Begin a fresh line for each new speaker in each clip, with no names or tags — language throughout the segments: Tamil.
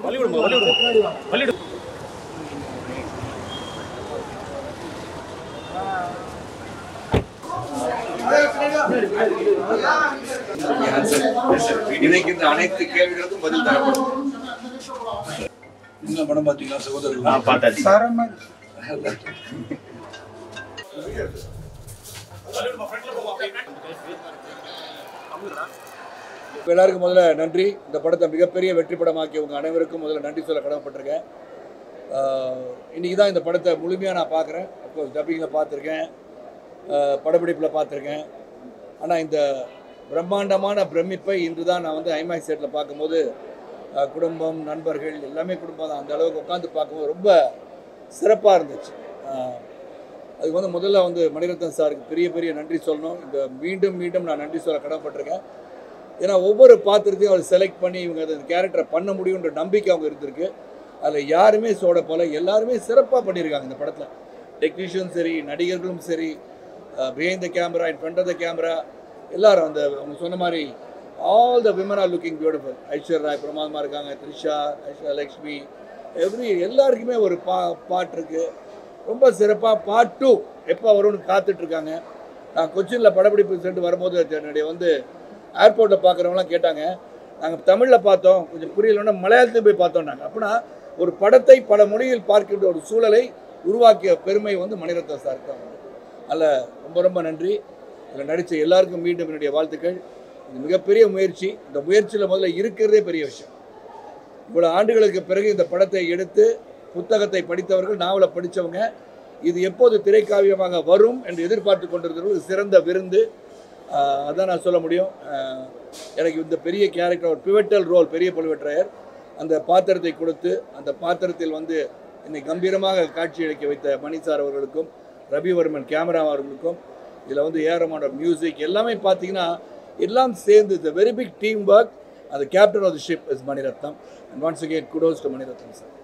இணைக்கின்ற அனைத்து கேள்விகளுக்கும் பதில் தரப்படும்
என்ன படம் பார்த்தீங்களா சகோதரர்கள்
பார்த்தாச்சு
இப்ப எல்லாருக்கும் முதல்ல நன்றி இந்த படத்தை மிகப்பெரிய வெற்றி படமாக்கி உங்க அனைவருக்கும் முதல்ல நன்றி சொல்ல கடமைப்பட்டிருக்கேன் ஆஹ் இன்னைக்கு தான் இந்த படத்தை முழுமையாக நான் பார்க்குறேன் அப்கோர்ஸ் டப்பிங்கில் பார்த்துருக்கேன் படப்பிடிப்பில் பார்த்துருக்கேன் ஆனால் இந்த பிரம்மாண்டமான பிரமிப்பை இன்று தான் நான் வந்து ஐமேக்ஸ் செட்டில் பார்க்கும்போது ஆஹ் குடும்பம் நண்பர்கள் எல்லாமே குடும்பம் தான் அந்த அளவுக்கு உட்காந்து பார்க்கும்போது ரொம்ப சிறப்பாக இருந்துச்சு ஆஹ் அதுக்கு வந்து முதல்ல வந்து மணிரத்னம் சாருக்கு பெரிய பெரிய நன்றி சொல்லணும் இந்த மீண்டும் மீண்டும் நான் நன்றி சொல்ல கடமைப்பட்டிருக்கேன் ஏன்னா ஒவ்வொரு பாத்திரத்தையும் அவர் செலக்ட் பண்ணி இவங்க அந்த கேரக்டரை பண்ண முடியுன்ற நம்பிக்கை அவங்க இருந்திருக்கு அதில் யாருமே சோட போல எல்லாருமே சிறப்பாக பண்ணியிருக்காங்க இந்த படத்தில் டெக்னீஷியனும் சரி நடிகர்களும் சரி behind the camera in front of the camera எல்லாரும் அந்த அவங்க சொன்ன மாதிரி all the women are looking beautiful Aishwarya Rai பிரமாதமாக இருக்காங்க த்ரிஷா ஐஸ்வர்யா லக்ஷ்மி எவ்ரி எல்லாருக்குமே ஒரு பா பாட்டு இருக்குது ரொம்ப சிறப்பாக பார்ட் டூ எப்போ வரும்னு காத்துட்ருக்காங்க நான் கொச்சினில் படப்பிடிப்பு சென்று வரும்போது என்னுடைய வந்து ஏர்போர்ட்டில் பார்க்குறவங்களாம் கேட்டாங்க நாங்கள் தமிழில் பார்த்தோம் கொஞ்சம் புரியலன்னா மலையாளத்தில் போய் பார்த்தோம் நாங்கள் அப்படின்னா ஒரு படத்தை பல மொழியில் பார்க்கின்ற ஒரு சூழலை உருவாக்கிய பெருமை வந்து மணிரத்னம் சாருக்கு தான் உண்டு. அதில் ரொம்ப ரொம்ப நன்றி இதில் நடித்த எல்லாருக்கும் மீண்டும் என்னுடைய வாழ்த்துக்கள் இது மிகப்பெரிய முயற்சி இந்த முயற்சியில் முதல்ல இருக்கிறதே பெரிய விஷயம் இவ்வளோ ஆண்டுகளுக்கு பிறகு இந்த படத்தை எடுத்து புத்தகத்தை படித்தவர்கள் நாவலை படித்தவங்க இது எப்போது திரைக்காவியமாக வரும் என்று எதிர்பார்த்து கொண்டிருந்தவர்கள் ஒரு சிறந்த விருந்து ஆஹ் அதான் நான் சொல்ல முடியும் ஆஹ் எனக்கு இந்த பெரிய கேரக்டர் ஒரு பிவட்டல் ரோல் பெரிய பழுவேற்றையர் அந்த பாத்திரத்தை கொடுத்து அந்த பாத்திரத்தில் வந்து என்னை கம்பீரமாக காட்சியளிக்க வைத்த மணி சார் அவர்களுக்கும் ரவிவர்மன் கேமரா அவர்களுக்கும் இதில் வந்து ஏரமான மியூசிக் எல்லாமே பார்த்தீங்கன்னா எல்லாம் சேர்ந்து இந்த வெரி பிக் டீம் ஒர்க் அந்த captain of the ship is Mani Ratnam and once again kudos to Mani Ratnam sir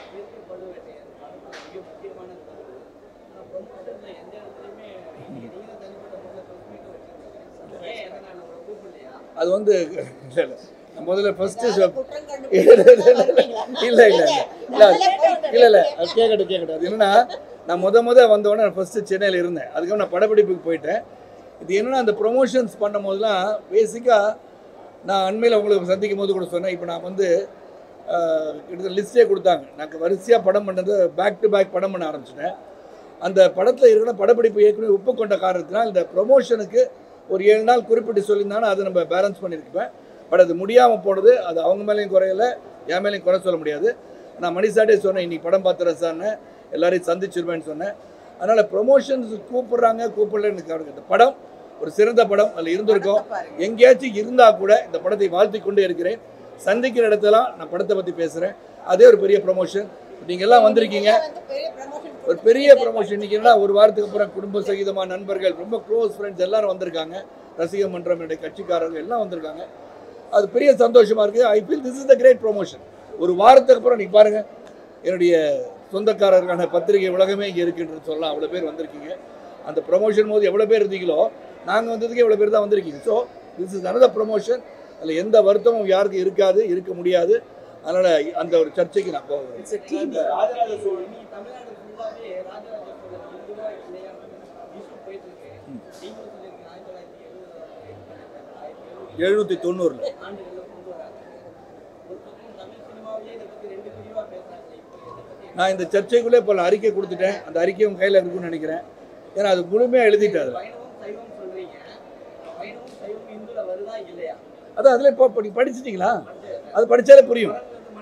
அது வந்து இல்லை இல்லை நான் முதல்ல ஃபஸ்ட்டு இல்லை இல்லை இல்லை இல்லை இல்லை இல்லை அது கேட்கட்டும் கேட்கட்டும் அது என்னன்னா நான் முத முத வந்தோடனே நான் ஃபஸ்ட்டு சென்னையில் இருந்தேன் அதுக்கப்புறம் நான் படப்பிடிப்புக்கு போயிட்டேன் இது என்னன்னா அந்த ப்ரொமோஷன்ஸ் பண்ணும் போதெல்லாம் பேசிக்காக நான் அண்மையில் உங்களுக்கு சந்திக்கும் போது கூட சொன்னேன் இப்போ நான் வந்து ஆஹ், கிட்டத்தட்ட லிஸ்ட்டே கொடுத்தாங்க நான் வரிசையாக படம் பண்ணது பேக் டு பேக் படம் பண்ண ஆரம்பிச்சிட்டேன் அந்த படத்தில் இருக்கிற படப்பிடிப்பு ஏற்கனவே ஒப்புக்கொண்ட காரணத்தினால் இந்த ப்ரொமோஷனுக்கு ஒரு ஏழு நாள் குறிப்பிட்டு சொல்லியிருந்தாங்கன்னா அதை நம்ம பேலன்ஸ் பண்ணியிருப்பேன் பட் அது முடியாமல் போனது அது அவங்க மேலேயும் குறையல என் மேலேயும் குறை சொல்ல முடியாது நான் மணி சாட்டே சொன்னேன் இன்னைக்கு படம் பார்த்துறேன் சார்னு எல்லாரையும் சந்திச்சிருவேன்னு சொன்னேன் அதனால் ப்ரொமோஷன்ஸ் கூப்பிட்றாங்க கூப்பிடலன்னு கவனிக்க இந்த படம் ஒரு சிறந்த படம் அதில் இருந்திருக்கோம் எங்கேயாச்சும் இருந்தால் கூட இந்த படத்தை வாழ்த்தி கொண்டே இருக்கிறேன் சந்திக்கிற இடத்துலாம் நான் படத்தை பற்றி பேசுகிறேன் அதே ஒரு பெரிய ப்ரொமோஷன் நீங்கள் எல்லாம் வந்திருக்கீங்க ஒரு பெரிய ப்ரமோஷன் இன்னைக்கு என்னடா ஒரு வாரத்துக்கு அப்புறம் குடும்ப சகிதமாக நண்பர்கள் ரொம்ப க்ளோஸ் ஃப்ரெண்ட்ஸ் எல்லாரும் வந்திருக்காங்க ரசிக மன்றம் என்னுடைய கட்சிக்காரர்கள் எல்லாம் வந்திருக்காங்க அது பெரிய சந்தோஷமா இருக்கு I feel this is the great promotion ஒரு வாரத்துக்கு அப்புறம் நீங்க பாருங்க என்னுடைய சொந்தக்காரர்களான பத்திரிகை உலகமே இங்கே இருக்குன்றது சொல்லலாம் அவ்வளோ பேர் வந்திருக்கீங்க அந்த ப்ரொமோஷன் போது எவ்வளோ பேர் இருந்தீங்களோ நாங்கள் வந்ததுக்கு எவ்வளோ பேர் தான் வந்திருக்கீங்க so this is another promotion அதில் எந்த வருத்தமும் யாருக்கும் இருக்காது இருக்க முடியாது அதனால் அந்த ஒரு சர்ச்சைக்கு நான் போகிறேன்
ராஜராஜ சோழன் நீ தமிழ்நாடு ஃபுல்லாவே ராஜராஜ சோழன் இந்துவா இல்லையா இஷ்யூ போயிட்டு இருக்கு நீங்களும் சொல்லியிருக்கீங்க ஆயிரத்தி தொள்ளாயிரத்தி எழுபது ஆயிரத்தி எழுபது
எழுநூற்றி தொண்ணூறில்
ஆண்டுகளில் கொண்டு வராங்க ஒரு பக்கம் தமிழ் சினிமாவிலே இதை பத்தி ரெண்டு பிரிவா பேசுறாங்க இப்போ இதை பத்தி
நான் இந்த சர்ச்சைக்குள்ளே இப்போ அறிக்கை கொடுத்துட்டேன் அந்த அறிக்கை உங்கள் கையில் இருக்குன்னு நினைக்கிறேன் ஏன்னா அது முழுமையாக எழுதிட்டேன் அதில்
வைணவம் சைவம் சொல்றீங்க வைணவம் சைவம் இந்துல வருதா இல்லையா
அதான் அதில் இப்போ படி படிச்சிட்டிங்களா அது படித்தாலே புரியும்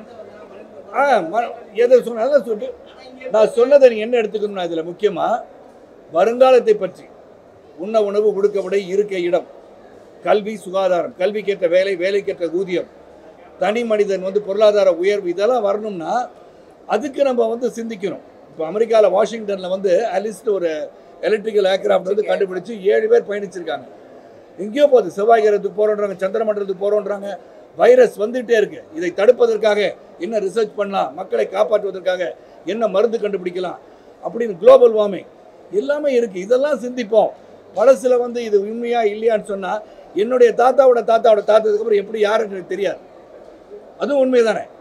ஆ ம- எதை சொன்ன அதான் சொல்லிட்டு நான் சொன்னதை நீங்கள் என்ன எடுத்துக்கணும்னா இதில் முக்கியமாக வருங்காலத்தை பற்றி உண்ண உணவு உடுக்க உடை இருக்க இடம் கல்வி சுகாதாரம் கல்விக்கேற்ற வேலை வேலைக்கேற்ற ஊதியம் தனி மனிதன் வந்து பொருளாதார உயர்வு இதெல்லாம் வரணும்னா அதுக்கு நம்ம வந்து சிந்திக்கணும் இப்போ அமெரிக்காவில் வாஷிங்டனில் வந்து அலிஸ்ட் ஒரு எலக்ட்ரிக்கல் ஏர்கிராஃப்ட் வந்து கண்டுபிடிச்சு ஏழு பேர் பயணிச்சிருக்காங்க எங்கேயோ போகுது செவ்வாய் கிரகத்துக்கு போகிறோன்றாங்க சந்திரமண்டலத்துக்கு போகிறோன்றாங்க வைரஸ் வந்துகிட்டே இருக்கு இதை தடுப்பதற்காக என்ன ரிசர்ச் பண்ணலாம் மக்களை காப்பாற்றுவதற்காக என்ன மருந்து கண்டுபிடிக்கலாம் அப்படின்னு குளோபல் வார்மிங் எல்லாமே இருக்குது இதெல்லாம் சிந்திப்போம் பழசுல வந்து இது உண்மையா இல்லையான்னு சொன்னால் என்னுடைய தாத்தாவோட தாத்தாவோட தாத்ததுக்கு அப்புறம் எப்படி யாருன்னு எனக்கு தெரியாது அதுவும் உண்மை தானே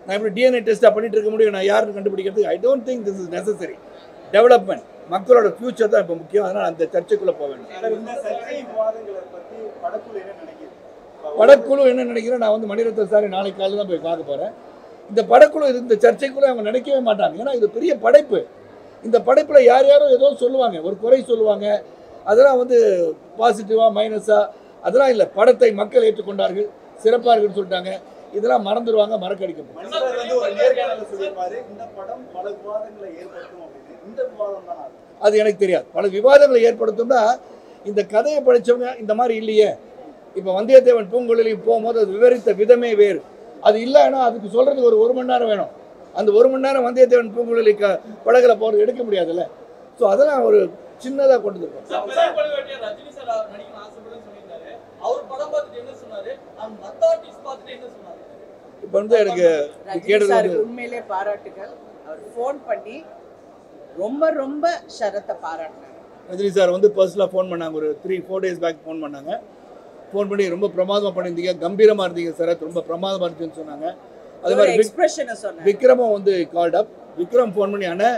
நான் இப்படி டிஎன்ஏ டெஸ்ட்டாக பண்ணிட்டு இருக்க முடியும் நான் யாருன்னு கண்டுபிடிக்கிறதுக்கு I don't think this is necessary development மக்களோட ஃபியூச்சர் தான் இப்போ முக்கியம் அதனால் அந்த சர்ச்சைக்குள்ளே போக வேண்டும்
சார், இந்த சர்ச்சை விவாதங்களை பத்தி படக்குழு என்ன நினைக்குது இப்ப
படக்குழு என்ன நினைக்கிறேன் நான் வந்து மணிரத்ன சார் நாளைக்கு காலையில் தான் போய் பார்க்க போகிறேன் இந்த படக்குழு இது- இந்த சர்ச்சைக்குள்ள அவங்க நினைக்கவே மாட்டாங்க ஏன்னா இது பெரிய படைப்பு இந்த படைப்பில் யார் யாரோ ஏதோ சொல்லுவாங்க ஒரு குறை சொல்லுவாங்க அதெல்லாம் வந்து பாசிட்டிவாக மைனஸாக அதெல்லாம் இல்லை படத்தை மக்கள் ஏற்றுக்கொண்டார்கள் சிறப்பாக இருக்குன்னு சொல்லிட்டாங்க இதெல்லாம் மறந்துடுவாங்க மறக்கடிக்கப்படும்
மணி சார் வந்து ஒரு நேர்காணல சொல்லியிருப்பாரு இந்த படம் பல விவாதங்களை ஏற்படுத்தும் அப்படின்னு இந்த விவாதம் தான் அது.
அது எனக்கு தெரியாது பல விவாதங்களை ஏற்படுத்தும்னா இந்த கதையை படித்தவங்க இந்த மாதிரி இல்லையே இப்போ வந்தியத்தேவன் பூங்குழலியும் போகும்போது அது விவரித்த விதமே வேறு அது இல்லைன்னா அதுக்கு சொல்கிறதுக்கு ஒரு ஒரு மணி நேரம் வேணும் அந்த ஒரு மணி நேரம் வந்தியத்தேவன் பூங்குழலி க படகுல போகிறது எடுக்க முடியாதுல்ல ஸோ அதெல்லாம் ஒரு சின்னதாக கொண்டு வந்துருக்கோம்
சார், விஜய் பழுவேட்டையர் ரஜினி சார் நடிக்கணும் ஆசைப்படுன்னு சொல்லியிருந்தாரு அவர் படம் பார்த்துட்டு என்ன சொன்னாரு அந்த மத்த ஆர்டிஸ்ட் பார்த்துட்டு என்ன சொன்னாரு
இப்போ வந்து எனக்கு
ரஜினி
கேட்டது வந்து
சாருக்கு உண்மையிலே பாராட்டுகள் அவர் ஃபோன் பண்ணி ரொம்ப ரொம்ப ஷரத்தை பாராட்டினார்
ரஜினி சார் வந்து பர்சனலாக ஃபோன் பண்ணாங்க ஒரு three four days back phone பண்ணாங்க ஃபோன் பண்ணி ரொம்ப பிரமாதமாக பண்ணியிருந்தீங்க கம்பீரமாக இருந்தீங்க சார் ரொம்ப பிரமாதமாக இருந்துச்சுன்னு சொன்னாங்க அது மாதிரி விக்-
எக்ஸ்பிரஷனை சொன்னார்
விக்ரமும் வந்து கால்ட் அப் விக்ரம் ஃபோன் பண்ணி அண்ணா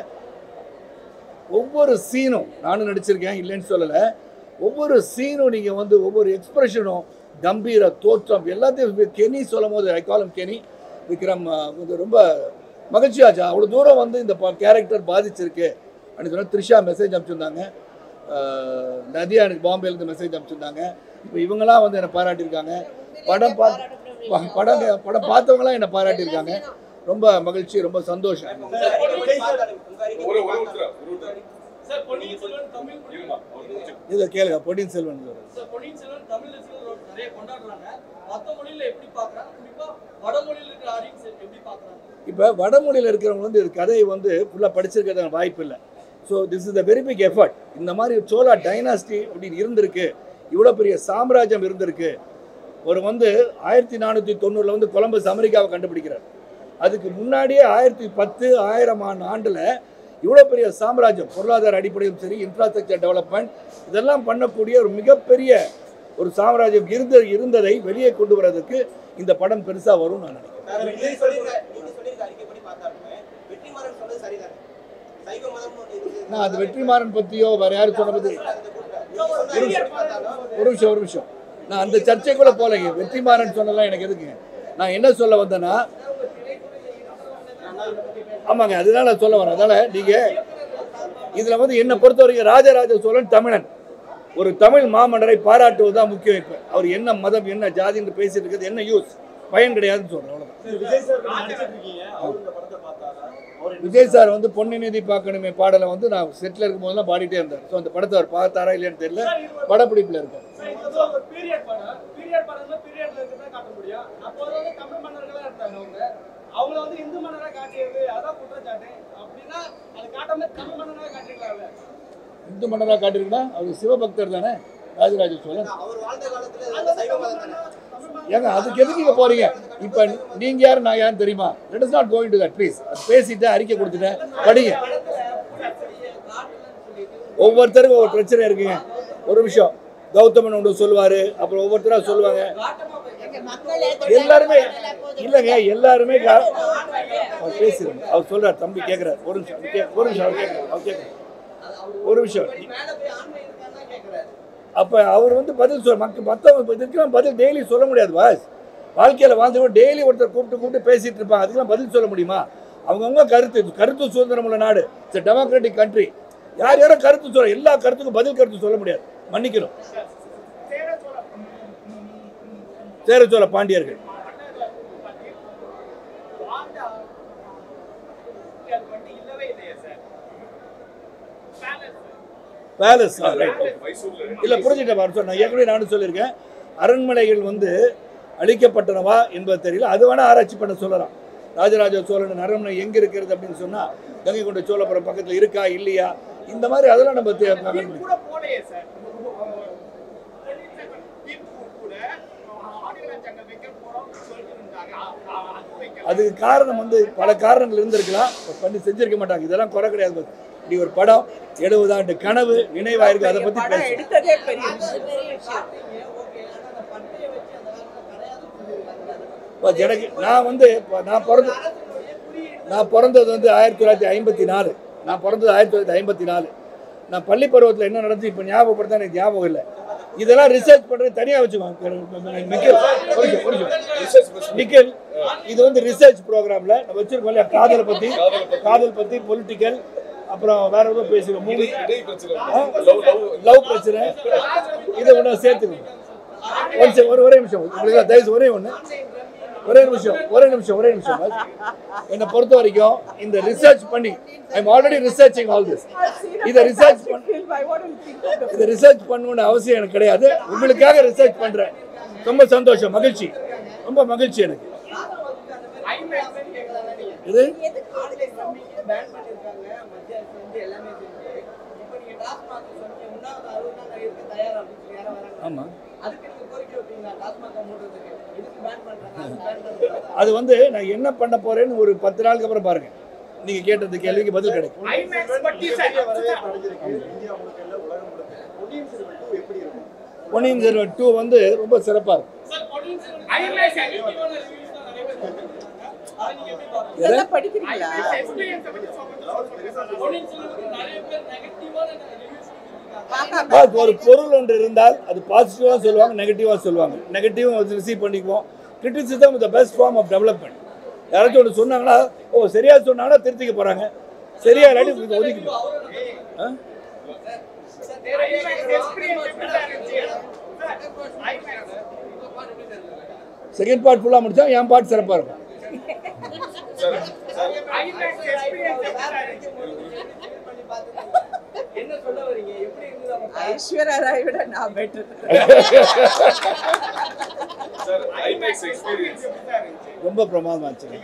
ஒவ்வொரு சீனும் நானும் நடிச்சிருக்கேன் இல்லைன்னு சொல்லலை ஒவ்வொரு சீனும் நீங்கள் வந்து ஒவ்வொரு எக்ஸ்பிரஷனும் கம்பீர தோற்றம் எல்லாத்தையும் கெனி சொல்லும் போது ஐ காலம் கெனி விக்ரம் அஹ், வந்து ரொம்ப மகிழ்ச்சியாச்சு அவ்வளோ தூரம் வந்து இந்த கேரக்டர் பாதிச்சிருக்கு அப்படின்னு சொன்னால் த்ரிஷா மெசேஜ் அனுப்பிச்சிருந்தாங்க அஹ், நதியா எனக்கு பாம்பேலேருந்து மெசேஜ் அனுப்பிச்சிருந்தாங்க இப்போ இவங்களாம் வந்து என்னை பாராட்டியிருக்காங்க படம் பார்த்து ப- படம் படம் பார்த்தவங்களாம் என்னை பாராட்டியிருக்காங்க ரொம்ப மகிழ்ச்சி ரொம்ப சந்தோஷம்
சார், பொன்னியின் செல்வன்
ஒரு ஒரு நிமிஷம், ஒரு நிமிஷம்.
சார், பொன்னியின் செல்வன் தமிழ்
இருமா, ஒரு நிமிஷம்.
இதை கேளுங்க பொன்னியின் செல்வன் சொல்றேன்.
சார், பொன்னியின் செல்வன் தமிழ் ரசிகர்கள் நிறைய கொண்டாடுறாங்க மத்த மொழியில எப்படி பாக்குறாங்க குறிப்பா வட மொழியில இருக்கிற ஆடியன்ஸ் எப்படி பாக்குறாங்க
இப்போ வடமொழியில் இருக்கிறவங்க வந்து இது கதையை வந்து ஃபுல்லாக படிச்சிருக்கிறதுக்கு வாய்ப்பு இல்லை so this is the very big effort இந்த மாதிரி சோலா டைனாஸ்டி அப்படின்னு இருந்திருக்கு இவ்வளோ பெரிய சாம்ராஜ்யம் இருந்திருக்கு ஒரு வந்து ஆயிரத்தி நானூற்றி தொண்ணூறில் வந்து கொலம்பஸ் அமெரிக்காவை கண்டுபிடிக்கிறார் அதுக்கு முன்னாடியே ஆயிரத்தி பத்து ஆயிரம் ஆண்டு ஆண்டில் இவ்வளோ பெரிய சாம்ராஜ்யம் பொருளாதார அடிப்படையும் சரி இன்ஃப்ராஸ்ட்ரக்சர் டெவலப்மெண்ட் இதெல்லாம் பண்ணக்கூடிய ஒரு மிகப்பெரிய ஒரு சாம்ராஜ்யம் இருந்த இருந்ததை வெளியே கொண்டு வரதுக்கு இந்த படம் பெருசாக வரும்னு நான் நினைக்கிறேன்
சார், நீங்க சொல்லிருக்க நீங்க சொல்லிருக்க அறிக்கைப்படி பார்த்தாலுமே வெற்றிமாறன் சொன்னது சரிதானே சைவ மதம் ஒண்ணு இருக்குது.
நான் அது வெற்றிமாறன் பற்றியோ வேறு யாரும் சொன்ன பற்றி
அந்த கூட்டத்துல. நீங்க சொன்ன அறிக்கைப்படி பார்த்தாலும்
ஒரு நிமிஷம் ஒரு நிமிஷம் நான் அந்த சர்ச்சைக்குள்ள போகலைங்க வெற்றிமாறன் சொன்னலாம் எனக்கு எதுக்குங்க நான் என்ன சொல்ல வந்தேன்னா ஆமாங்க அதுதான் நான் சொல்ல வரேன் அதனால நீங்க இதுல வந்து என்னை பொறுத்த வரைக்கும் ராஜராஜ சோழன் தமிழன் ஒரு தமிழ் மாமன்னரை பாராட்டுவது தான் முக்கியம் இப்போ அவர் என்ன மதம் என்ன ஜாதின்னு பேசிட்டு இருக்கிறது என்ன யூஸ் பயன் கிடையாதுன்னு சொல்றேன் அவ்வளவுதான்
சார், விஜய் சார் இப்ப நடிச்சிட்டு இருக்கீங்க அவர் இந்த படத்தை பார்த்தாரா அவர் என்ன
விஜய் சார் வந்து பொன்னி நிதி பார்க்கணுமே பாடலை வந்து நான் செட்டில் இருக்கும் போதெல்லாம் பாடிட்டே இருந்தார் ஸோ அந்த படத்தை அவர் பார்த்தாரா இல்லையான்னு தெரியல படப்பிடிப்பில் இருக்கார்
சார், இது வந்து ஒரு பீரியட் படம் பீரியட் படம்னா பீரியட்ல இருக்கிறத காட்ட முடியும் அப்போ வந்து தமிழ் மன்னர்களா இருந்தாங்க அவங்க அவங்கள வந்து இந்து மன்னரா காட்டியது அதான் குற்றச்சாட்டு அப்படின்னா அது காட்டாம தமிழ் மன்னரா காட்டிருக்கலாம்ல
இந்து மன்னராக காட்டியிருக்குன்னா அவர் சிவபக்தர் தானே ராஜராஜ சோழன்
அவர் வாழ்ந்த காலத்துல இது வந்து சைவ மதம் தானே
ஏங்க அதுக்கு எதுக்கு இங்க போறீங்க இப்போ நீங்க யாரு நான் யாருன்னு தெரியுமா let is not going to that please அது பேசிட்டு அறிக்கை கொடுத்துட்டேன் படிங்க ஒவ்வொருத்தருக்கும் ஒவ்வொரு பிரச்சனை இருக்குங்க ஒரு நிமிஷம் கௌதமன் ஒன்று சொல்லுவாரு அப்புறம் ஒவ்வொருத்தரா சொல்லுவாங்க எல்லாருமே இல்லைங்க எல்லாருமே கா- அவர் பேசுறேன் அவர் சொல்றார் தம்பி கேட்கிறார் ஒரு நிமிஷம் அவர் கே- ஒரு நிமிஷம் அவர் கேட்கிறார் அவர் கேட்கிறார் ஒரு நிமிஷம்
மேல போய் ஆண்மை இருக்கான்னு கேக்குறாரு
அப்போ அவர் வந்து பதில் சொல் மக்கள் மற்றவங்க இதுக்கெல்லாம் பதில் டெய்லி சொல்ல முடியாது பாஸ் வாழ்க்கையில் வாழ்ந்தவங்க டெய்லி ஒருத்தர் கூப்பிட்டு கூப்பிட்டு பேசிட்டு இருப்பாங்க அதுக்கெல்லாம் பதில் சொல்ல முடியுமா அவங்கவுங்க கருத்து இது கருத்து சுதந்திரம் உள்ள நாடு இட்ஸ் டெமோக்ராட்டிக் கண்ட்ரி யார் யாரும் கருத்து சொல்ல எல்லா கருத்துக்கும் பதில் கருத்து சொல்ல முடியாது மன்னிக்கணும் சேர சோழ பாண்டியர்கள்
இல்லவே இல்லையா சார்
பேலஸ் ரைட்
மைசூர்ல
இல்லை புரிஞ்சுட்டேன் பாரு சொன்னேன் ஏற்கனவே நானும் சொல்லியிருக்கேன் அரண்மனைகள் வந்து அழிக்கப்பட்டனவா என்பது தெரியல அது வேணால் ஆராய்ச்சி பண்ண சொல்லலாம் ராஜராஜ சோழன் அரண்மனை எங்கே இருக்கிறது அப்படின்னு சொன்னால் கங்கை கொண்ட சோழபுரம் பக்கத்தில் இருக்கா இல்லையா இந்த மாதிரி அதெல்லாம் நம்ம தே- கண்டுபிடிக்கணும்.
கூட போலையே சார் கூட ஆடியோ சங்கம் வைக்க போறோம் சொல்லிட்டு இருந்தாங்க அது வைக்க
அதுக்கு காரணம் வந்து பல காரணங்கள் இருந்திருக்கலாம் இப்ப பண்ணி செஞ்சிருக்க மாட்டாங்க இதெல்லாம் குறை கிடையாது பாரு. இப்படி ஒரு படம் எழுபது ஆண்டு கனவு நினைவாயிருக்கு அதை பற்றி
படம்
பேசணும்
எடுத்ததே பெரிய விஷயம்
இப்ப எனக்கு நான் வந்து இப்ப நான் பிறந்து நான் பிறந்தது வந்து ஆயிரத்தி தொள்ளாயிரத்தி ஐம்பத்தி நாலு நான் பிறந்தது ஆயிரத்தி தொள்ளாயிரத்தி ஐம்பத்தி நாலு நான் பள்ளி பருவத்தில் என்ன நடந்துச்சு இப்போ ஞாபகப்படுத்த எனக்கு ஞாபகம் இல்லை இதெல்லாம் ரிசர்ச் பண்ணுறது தனியாக வச்சுக்கோங்க நிக்கில் ஒரு நிமிஷம், ஒரு நிமிஷம். நிக்கில் இது வந்து ரிசர்ச் ப்ரோக்ராமில் நம்ம வச்சிருக்கோம் இல்லையா காதலை பற்றி காதல் பற்றி பொலிட்டிக்கல் அப்புறம் வேற ஏதோ பேசுகிறோம் மூவி லவ் பிரச்சனை இதை ஒன்றா சேர்த்துக்கணும் ஒரு நிமிஷம், ஒரு ஒரே நிமிஷம் உங்களுக்கு தயவு ஒரே ஒன்று ஒரே நிமிஷம் ஒரே நிமிஷம் ஒரே நிமிஷம் என்னை பொறுத்த வரைக்கும் இந்த ரிசர்ச் பண்ணி I already researching all this இதை ரிசர்ச் பண்ணி இதை ரிசர்ச் பண்ணணும்னு அவசியம் எனக்கு கிடையாது உங்களுக்காக ரிசர்ச் பண்றேன் ரொம்ப சந்தோஷம் மகிழ்ச்சி ரொம்ப மகிழ்ச்சி எனக்கு இது
பேன் பண்ணிருக்காங்க மத்திய அரசு வந்து எல்லாமே செஞ்சு இப்போ நீங்க டாஸ்மாக் சொன்னீங்க முன்னாவது அறுபது நாள் இருக்க தயார் அப்படின்னு சொல்லி யாரும் வராங்க
ஆமா
அதுக்கு நீங்க கோரிக்கை வைப்பீங்களா டாஸ்மாக் மூடுறதுக்கு எதுக்கு பேன் பண்றாங்க அது பேன் பண்றாங்க
அது வந்து நான் என்ன பண்ண போறேன்னு ஒரு பத்து நாளுக்கு அப்புறம் பாருங்க நீங்க கேட்டது கேள்விக்கு பதில் கிடைக்கும்
மிகப்பெரிய வரவேற்பு அடைஞ்சிருக்கு இந்தியா முழுக்க இல்ல உலகம் முழுக்க பொன்னியின் செல்வன் டூ எப்படி இருக்கும்
பொன்னியின் செல்வன் டூ வந்து ரொம்ப சிறப்பா இருக்கும்
இதெல்லாம் படிக்கிறீங்களா பார்க்காம
பாஸ், ஒரு பொருள் ஒன்று இருந்தால் அது பாசிட்டிவாக சொல்லுவாங்க நெகட்டிவாக சொல்லுவாங்க நெகட்டிவும் ரிசீவ் பண்ணிக்குவோம் criticism the best form of development யாராச்சும் ஒன்று சொன்னாங்கன்னா ஓ சரியா சொன்னாங்கன்னா திருத்திக்க போகிறாங்க சரியா இல்லாட்டி இதை ஒதுக்கிட்டு ஆ செகண்ட் பார்ட் ஃபுல்லாக முடிச்சா என் பார்ட் சிறப்பாக இருக்கும்
என்ன சொல்ல வரீங்க எப்படி இருந்தது அவங்க
ஐஸ்வர்யா ராய் விட நான் பெட்டர்
ரொம்ப பிரமாதமாக இருந்துச்சு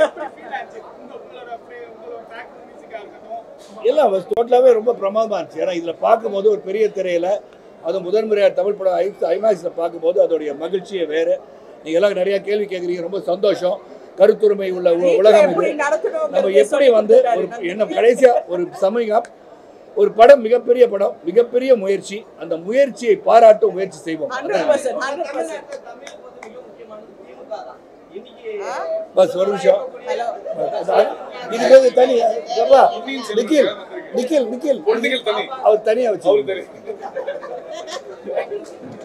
எல்லாம் டோட்டலாகவே ரொம்ப பிரமாதமாக இருந்துச்சு ஏன்னா இதில் பார்க்கும்போது ஒரு பெரிய திரையில் அது முதன்முறையாக தமிழ் படம் ஐ ஐமேக்ஸில் பார்க்கும்போது அதோடைய மகிழ்ச்சியே வேறு நீங்கள் எல்லாம் நிறையா கேள்வி கேட்குறீங்க ரொம்ப சந்தோஷம் கருத்துரிமை உள்ள உ- உலகம்
எப்படி
இது
நடத்தணும்
நம்ம எப்படி வந்து ஒரு என்ன கடைசியாக ஒரு சமயம் ஒரு படம் மிகப்பெரிய படம் மிகப்பெரிய முயற்சி அந்த முயற்சியை பாராட்டும் முயற்சி செய்வோம்
ஹண்ட்ரட் பர்சன்ட் ஹண்ட்ரட் பர்சன்ட்
தமிழுக்கு வந்து மிக முக்கியமானது திமுக தான் இன்னைக்கு
பஸ் ஒரு நிமிஷம்
ஹலோ
இதுக்கு வந்து தனி எப்பா, நிக்கில் நிக்கில் நிக்கில் அவர் தனியா வச்சு